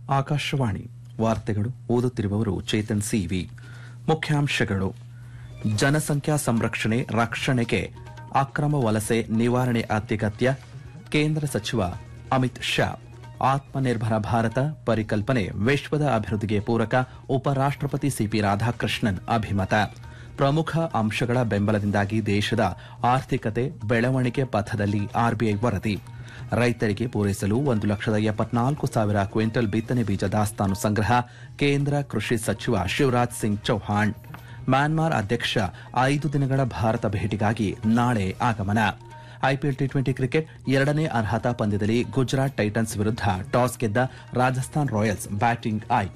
ಆಕಾಶವಾಣಿ ವಾರ್ತೆಗಳು ಓದುತ್ತಿರುವವರು ಚೇತನ್ ಸಿವಿ ಮುಖ್ಯಾಂಶಗಳು ಜನಸಂಖ್ಯಾ ಸಂರಕ್ಷಣೆ ರಕ್ಷಣೆಗೆ ಅಕ್ರಮ ವಲಸೆ ನಿವಾರಣೆ ಅತ್ಯಗತ್ಯ ಕೇಂದ್ರ ಸಚಿವ ಅಮಿತ್ ಶಾ ಆತ್ಮನಿರ್ಭರ ಭಾರತ ಪರಿಕಲ್ಪನೆ ವಿಶ್ವದ ಅಭಿವೃದ್ಧಿಗೆ ಪೂರಕ ಉಪರಾಷ್ಟಪತಿ ಸಿಪಿ ರಾಧಾಕೃಷ್ಣನ್ ಅಭಿಮತ ಪ್ರಮುಖ ಅಂಶಗಳ ಬೆಂಬಲದಿಂದಾಗಿ ದೇಶದ ಆರ್ಥಿಕತೆ ಬೆಳವಣಿಗೆ ಪಥದಲ್ಲಿ ಆರ್ಬಿಐ ವರದಿ ರೈತರಿಗೆ ಪೂರೈಸಲು ಒಂದು ಲಕ್ಷದ ಎಪ್ಪತ್ನಾಲ್ಕು ಸಾವಿರ ಕ್ವಿಂಟಲ್ ಬಿತ್ತನೆ ಬೀಜ ದಾಸ್ತಾನು ಸಂಗ್ರಹ ಕೇಂದ್ರ ಕೃಷಿ ಸಚಿವ ಶಿವರಾಜ್ ಸಿಂಗ್ ಚೌಹಾಣ್ ಮ್ಯಾನ್ಮಾರ್ ಅಧ್ಯಕ್ಷ ಐದು ದಿನಗಳ ಭಾರತ ಭೇಟಿಗಾಗಿ ನಾಳೆ ಆಗಮನ ಐಪಿಎಲ್ ಟಿ ಟ್ವೆಂಟಿ ಕ್ರಿಕೆಟ್ ಎರಡನೇ ಅರ್ಹತಾ ಪಂದ್ಯದಲ್ಲಿ ಗುಜರಾತ್ ಟೈಟನ್ಸ್ ವಿರುದ್ಧ ಟಾಸ್ ಗೆದ್ದ ರಾಜಸ್ಥಾನ್ ರಾಯಲ್ಸ್ ಬ್ಯಾಟಿಂಗ್ ಆಯ್ಕೆ